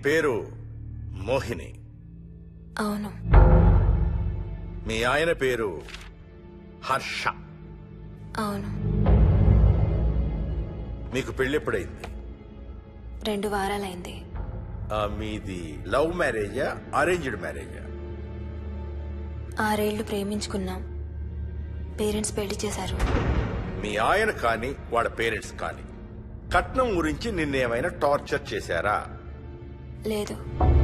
పేరు మోహిని అవును మీ ఆయన పేరు హర్ష అవును మీకు పెళ్ళెప్పుడైంది రెండు వారాలైంది ఆ, మీది లవ్ మ్యారేజా అరేంజ్డ్ మ్యారేజా ఆరేళ్లు ప్రేమించుకున్నాం పేరెంట్స్ పెళ్లి చేశారు మీ ఆయన కానీ వాళ్ళ పేరెంట్స్ కానీ కట్నం గురించి నిన్నేమైనా టార్చర్ చేశారా లేదు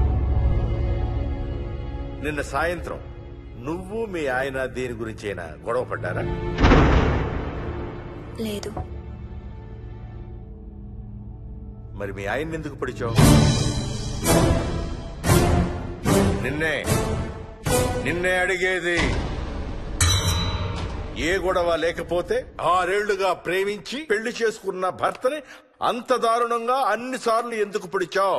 నిన్న సాయంత్రం నువ్వు మీ ఆయన దేని గురించి అయినా గొడవ పడ్డారా లేదు మరి మీ ఆయన్ని ఎందుకు పడిచావు నిన్నే నిన్నే అడిగేది ఏ గొడవ లేకపోతే ఆరేళ్లుగా ప్రేమించి పెళ్లి చేసుకున్న భర్తని అంత దారుణంగా అన్నిసార్లు ఎందుకు పిడిచావు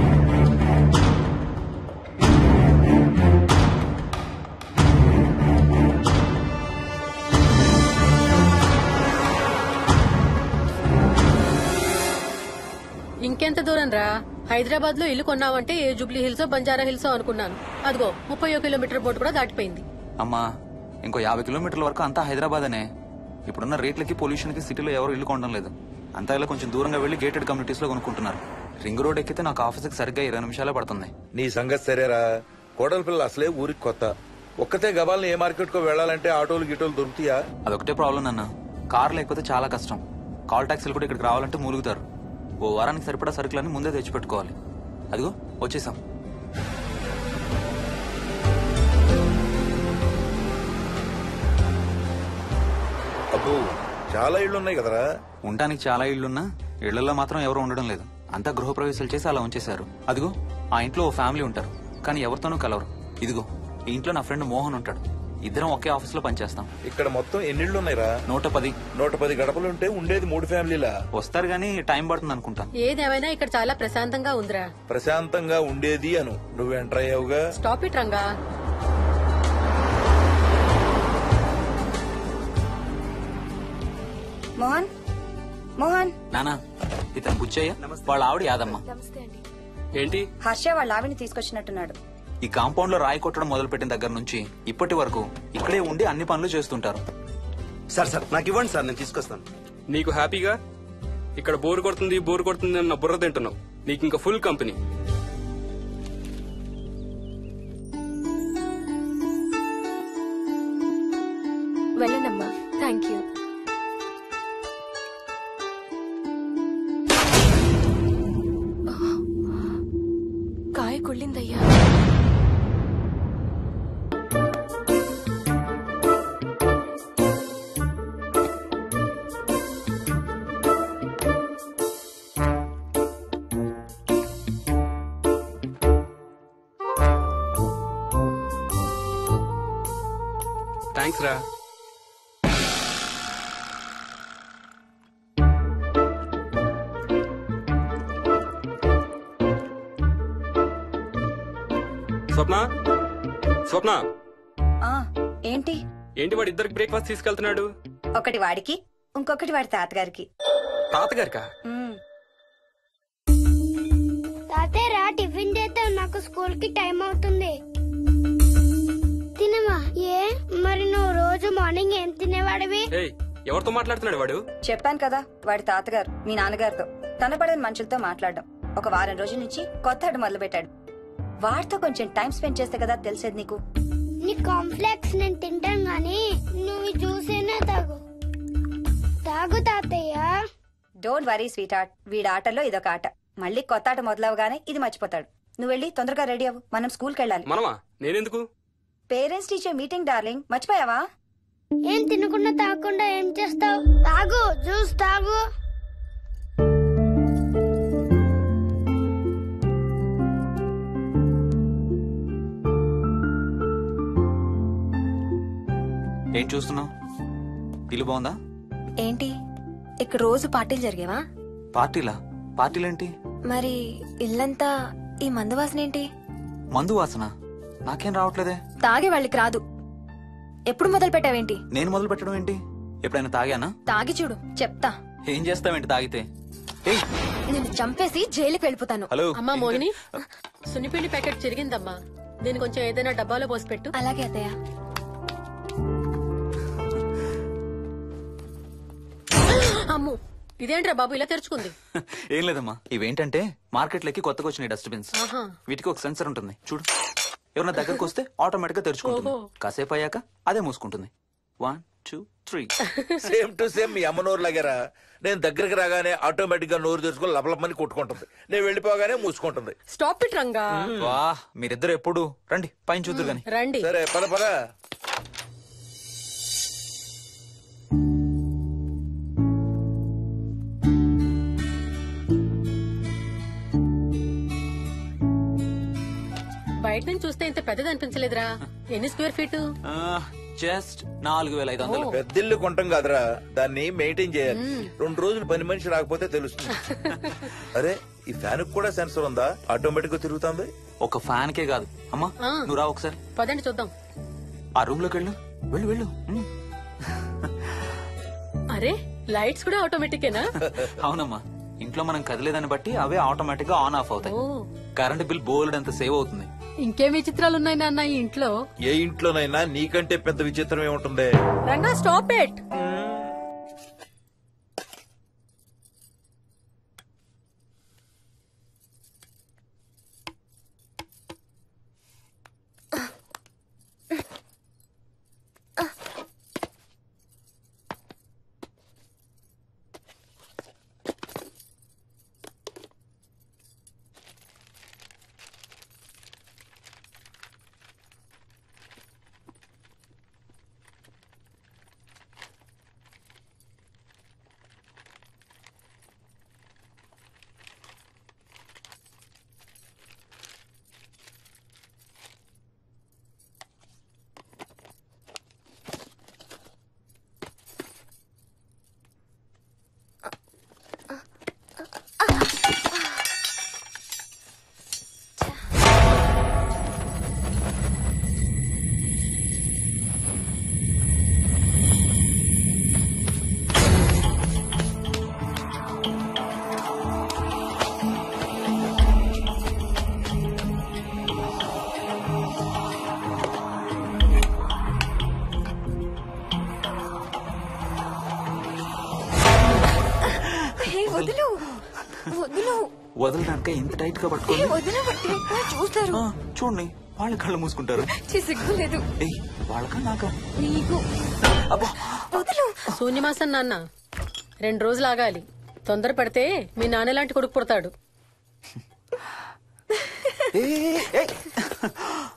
ఇంకెంత దూరం రా హైదరాబాద్ లో ఇల్లు కొన్నావంటే ఏ జూబ్లీ హిల్స్ బంజారా హిల్స్ అనుకున్నాను అదిగో ముప్పై కిలోమీటర్ బోర్డు కూడా దాటిపోయింది అమ్మా ఇంకో యాభై కిలోమీటర్ల వరకు అంతా హైదరాబాద్ అనే ఇప్పుడున్న రేట్లకి పొల్యూషన్ కి సిటీలో ఎవరు ఇల్లు కొనడం లేదు అంతా ఇలా కొంచెం దూరంగా వెళ్లి గేటెడ్ కమ్యూనిటీస్ లో కొనుక్కుంటున్నారు రింగ్ రోడ్ ఎక్కితే నాకు ఆఫీస్కి సరిగ్గా ఇరవై నిమిషాలే పడుతుంది నీ సంగతి సరేరా కోడల పిల్ల అసలే ఊరికి కొత్త ఒక్కతే గబాల్ని ఏ మార్కెట్ కో వెళ్ళాలంటే ఆటోలు గిటోలు దొరుకుతాయా అదొకటే ప్రాబ్లం నాన్న కార్ లేకపోతే చాలా కష్టం కాల్ ట్యాక్సీలు కూడా ఇక్కడికి రావాలంటే మూలుగుతారు ఓ వారానికి సరిపడా సరుకులన్నీ ముందే తెచ్చిపెట్టుకోవాలి అదిగో వచ్చేసాం అబ్బో చాలా ఇళ్ళు ఉన్నాయి కదరా ఉండటానికి చాలా ఇళ్లున్నా ఇళ్లలో మాత్రం ఎవరు ఉండడం లేదు అంతా గృహప్రవేశాలు చేసి అలా ఉంచేశారు అదిగో ఆ ఇంట్లో ఓ ఫ్యామిలీ ఉంటారు కానీ ఎవరితోనూ కలవరు ఇదిగో ఈ ఇంట్లో నా ఫ్రెండ్ మోహన్ ఉంటాడు ఇద్దరం ఒకే ఆఫీస్ లో పనిచేస్తాం ఇక్కడ మొత్తం ఎన్నిళ్ళు ఉన్నాయిరా నూట పది నూట పది గడపలుంటే ఉండేది మూడు ఫ్యామిలీలా వస్తారు గానీ టైం పడుతుంది అనుకుంటా ఏదేమైనా ఇక్కడ చాలా ప్రశాంతంగా ఉందిరా ప్రశాంతంగా ఉండేది అను నువ్వు ఎంటర్ అయ్యావుగా స్టాప్ ఇట్ రంగా మోహన్ మోహన్ నానా ఇతను బుచ్చయ్య వాళ్ళ ఆవిడ యాదమ్మ ఏంటి హర్ష వాళ్ళ ఆవిని తీసుకొచ్చినట్టున్నాడు ఈ కాంపౌండ్ లో రాయి కొట్టడం మొదలు పెట్టిన దగ్గర నుంచి ఇప్పటి వరకు ఇక్కడే ఉండి అన్ని పనులు చేస్తుంటారు సార్ సార్ నాకు ఇవ్వండి సార్ నేను తీసుకొస్తాను నీకు హ్యాపీగా ఇక్కడ బోర్ కొడుతుంది బోర్ కొడుతుంది అన్న బుర్ర తింటున్నావు నీకు ఇంకా ఫుల్ కంపెనీ వెళ్ళండమ్మా థ్యాంక్ యూ కాయ కుళ్ళిందయ్యా థ్యాంక్స్ రా స్వప్న స్వప్న ఆ ఏంటి ఏంటి వాడు ఇద్దరికి బ్రేక్ఫాస్ట్ తీసుకెళ్తున్నాడు ఒకటి వాడికి ఇంకొకటి వాడి తాతగారికి తాతగారికా ఉమ్, తాతయ్య రా టిఫిన్ చేద్దాం నాకు స్కూల్ కి టైం అవుతుంది తినమా ఏ మరి నువ్వు రోజు మార్నింగ్ ఏం తినేవాడివి ఏయ్ ఎవరితో మాట్లాడుతున్నాడు వాడు చెప్పాను కదా వాడి తాతగారు మీ నాన్నగారితో కనపడని మనుషులతో మాట్లాడడం ఒక వారం రోజుల నుంచి కొత్త ఆడు మొదలు పెట్టాడు వాడితో కొంచెం టైం స్పెండ్ చేస్తే కదా తెలిసేది నీకు నీ కాంప్లెక్స్ నేను తింటాను గాని నువ్వు జ్యూసేనే తాగు తాగు తాతయ్య డోంట్ వరీ స్వీట్ ఆర్ట్ వీడి ఆటల్లో ఇదొక ఆట మళ్ళీ కొత్త ఆట మొదలవగానే ఇది మర్చిపోతాడు నువ్వు వెళ్ళి తొందరగా రెడీ అవ్వు మనం స్కూల్కి వెళ్ళాలి మనమా నేనెందుకు పేరెంట్స్ టీచర్ మీటింగ్ డార్లింగ్ మర్చిపోయావా ఏం తినకుండా తాగకుండా ఏం చేస్తావు తాగు జ్యూస్ తాగు ఏం చూస్తున్నావు ఇల్లు బాగుందా ఏంటి ఇక్కడ రోజు పార్టీలు జరిగేవా పార్టీలా పార్టీలేంటి మరి ఇల్లంతా ఈ మందు వాసన ఏంటి మందు వాసన నాకేం రావట్లేదే తాగే వాళ్ళకి రాదు ఎప్పుడు మొదలు పెట్టావేంటి నేను మొదలు పెట్టడం ఏంటి ఎప్పుడైనా తాగానా తాగి చూడు చెప్తా ఏం చేస్తావేంటి తాగితే ఏయ్ నేను చంపేసి జైలుకి వెళ్ళిపోతాను హలో అమ్మా మోహిని సున్నిపిండి ప్యాకెట్ చిరిగిందమ్మా దీని కొంచెం ఏదైనా డబ్బాలో పోసి పెట్టు అలాగే అత్తయ్య అమ్ము ఇదేంట్రా బాబు ఇలా తెరుచుకుంది ఏం లేదమ్మా ఇవేంటంటే మార్కెట్లోకి కొత్తగా వచ్చినాయి డస్ట్బిన్స్ ఆహా. వీటికి ఒక సెన్సర్ ఉంటుంది చూడు ఎవరైనా దగ్గరకు వస్తే ఆటోమేటిక్ గా తెరుచుకుంటుంది ఓహో. కాసేపు అయ్యాక అదే మూసుకుంటుంది one two three same to same మీ అమ్మ నోరు లాగారా నేను దగ్గరికి రాగానే ఆటోమేటిక్ గా నోరు తెరుచుకొని లపలపమని కొట్టుకుంటుంది నేను వెళ్ళిపోగానే మూసుకుంటుంది స్టాప్ ఇట్ రంగా వా మీరిద్దరు ఎప్పుడు రండి పైన చూద్దరు గాని రండి సరే పద పద బయట నుంచి చూస్తే ఇంత పెద్దది అనిపించలేదురా ఎన్ని స్క్వేర్ ఫీట్ జస్ట్ నాలుగు వేల ఐదు వందలు పెద్దిల్లు కొంటాం కాదురా దాన్ని మెయింటైన్ చేయాలి రెండు రోజులు పని మనిషి రాకపోతే తెలుస్తుంది అరే ఈ ఫ్యాన్ కూడా సెన్సర్ ఉందా ఆటోమేటిక్ గా తిరుగుతుంది ఒక ఫ్యాన్ కే కాదు అమ్మా ఆ. నువ్వు రా ఒకసారి పదండి చూద్దాం ఆ రూమ్ లోకి వెళ్ళు వెళ్ళు వెళ్ళు ఉమ్. అరే లైట్స్ కూడా ఆటోమేటికేనా అవునమ్మా ఇంట్లో మనం కదిలేదాన్ని బట్టి అవే ఆటోమేటిక్ గా ఆన్ ఆఫ్ అవుతాయి ఓ కరెంట్ బిల్ బోల్డ్ అంత సేవ్ అవుతుంది ఇంకేం విచిత్రాలు ఉన్నాయి నాన్న ఈ ఇంట్లో ఏ ఇంట్లోనైనా నీకంటే పెద్ద విచిత్రం ఏముంటుంది రంగా స్టాప్ ఇట్ హే, వదులు వదులు వదలడానికి ఇంత టైట్ గా హే, పట్టుకోండి వదిలు పట్టి చూస్తారు ఆ, చూడండి వాళ్ళ కళ్ళు మూసుకుంటారు ఛీ, సిగ్గులేదు ఏయ్ వాళ్ళకా నాకా నీకు అబ్బా వదులు శూన్యమాసం నాన్న రెండు రోజులు ఆగాలి తొందర పడితే మీ నాన్న లాంటి కొడుకు పుడతాడు ఏయ్, ఏయ్, ఏయ్.